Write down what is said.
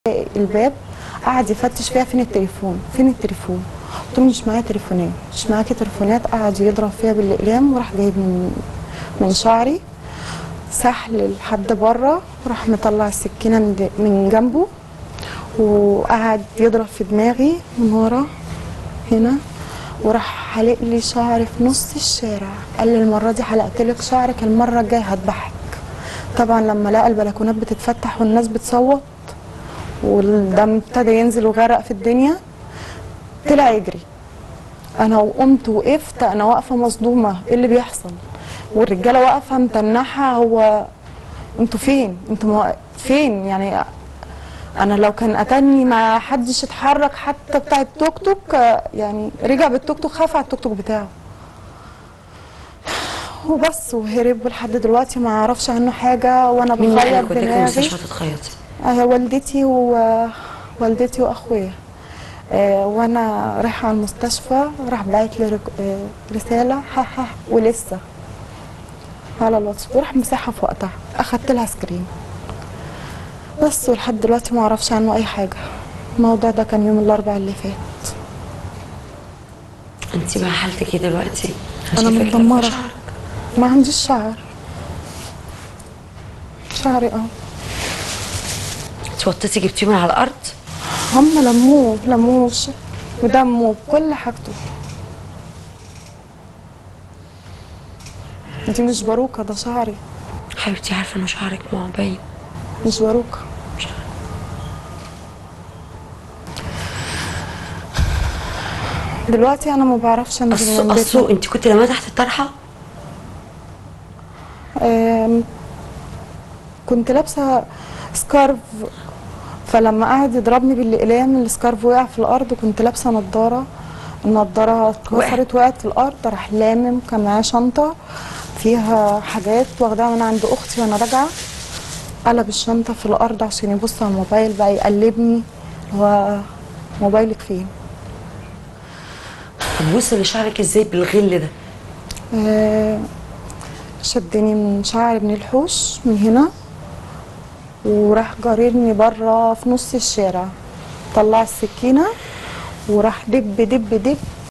الباب قعد يفتش فيها فين التليفون فين التليفون قلت له مش معايا تليفونات مش معاكي تليفونات قعد يضرب فيها بالاقلام وراح جايب من من شعري سحل لحد بره وراح مطلع السكينه من د- من جنبه وقعد يضرب في دماغي من ورا هنا وراح حلق لي شعري في نص الشارع قال لي المره دي حلقت لك شعرك المره الجايه هذبحك طبعا لما لقى البلكونات بتتفتح والناس بتصوت والدم ابتدى ينزل وغرق في الدنيا طلع يجري انا وقمت وقفت انا واقفه مصدومه ايه اللي بيحصل والرجاله واقفه متنحه هو انتوا فين انتوا مو... فين يعني انا لو كان قتلني ما حدش اتحرك حتى بتاع التوك توك آه، يعني رجع بالتوك توك خاف على التوك توك بتاعه وبس وهرب ولحد دلوقتي ما اعرفش عنه حاجه وانا مين بخيط اللي وداك دماغي المستشفى تتخيطي آه، والدتي ووالدتي واخويا آه، وانا رايحه على المستشفى راح باعت لي رك- آه، رساله ها ها ولسه على الواتس وراح مسحها في وقتها اخدت لها سكرين بس ولحد دلوقتي ما اعرفش عنه اي حاجه الموضوع ده كان يوم الاربعاء اللي فات انت بقى حالتك ايه دلوقتي انا شايفاكي متدمره رافعة شعرك. ما عنديش شعر شعري اه اتوطيتي جبتيه من على الارض هم لموه لموه ودمه بكل حاجته دي مش باروكة ده شعري حبيبتي عارفه انه شعرك ما هو باين مش باروكة دلوقتي انا ما بعرفش انزل اصل من اصل بيتنا انت كنت لما تحت الطرحه آم، كنت لابسه سكارف فلما قعد يضربني بالاقلام السكارف وقع في الارض وكنت لابسه نضاره النضاره اتكسرت وقعت في الارض راح لامم كان معاه شنطه فيها حاجات واخداها من عند اختي وانا راجعه قلب الشنطه في الارض عشان يبص على الموبايل بقى يقلبني هو موبايلك فين طب وصل لشعرك ازاي بالغل ده آه، شدني من شعري من الحوش من هنا وراح جاررني بره في نص الشارع طلع السكينة وراح دب دب دب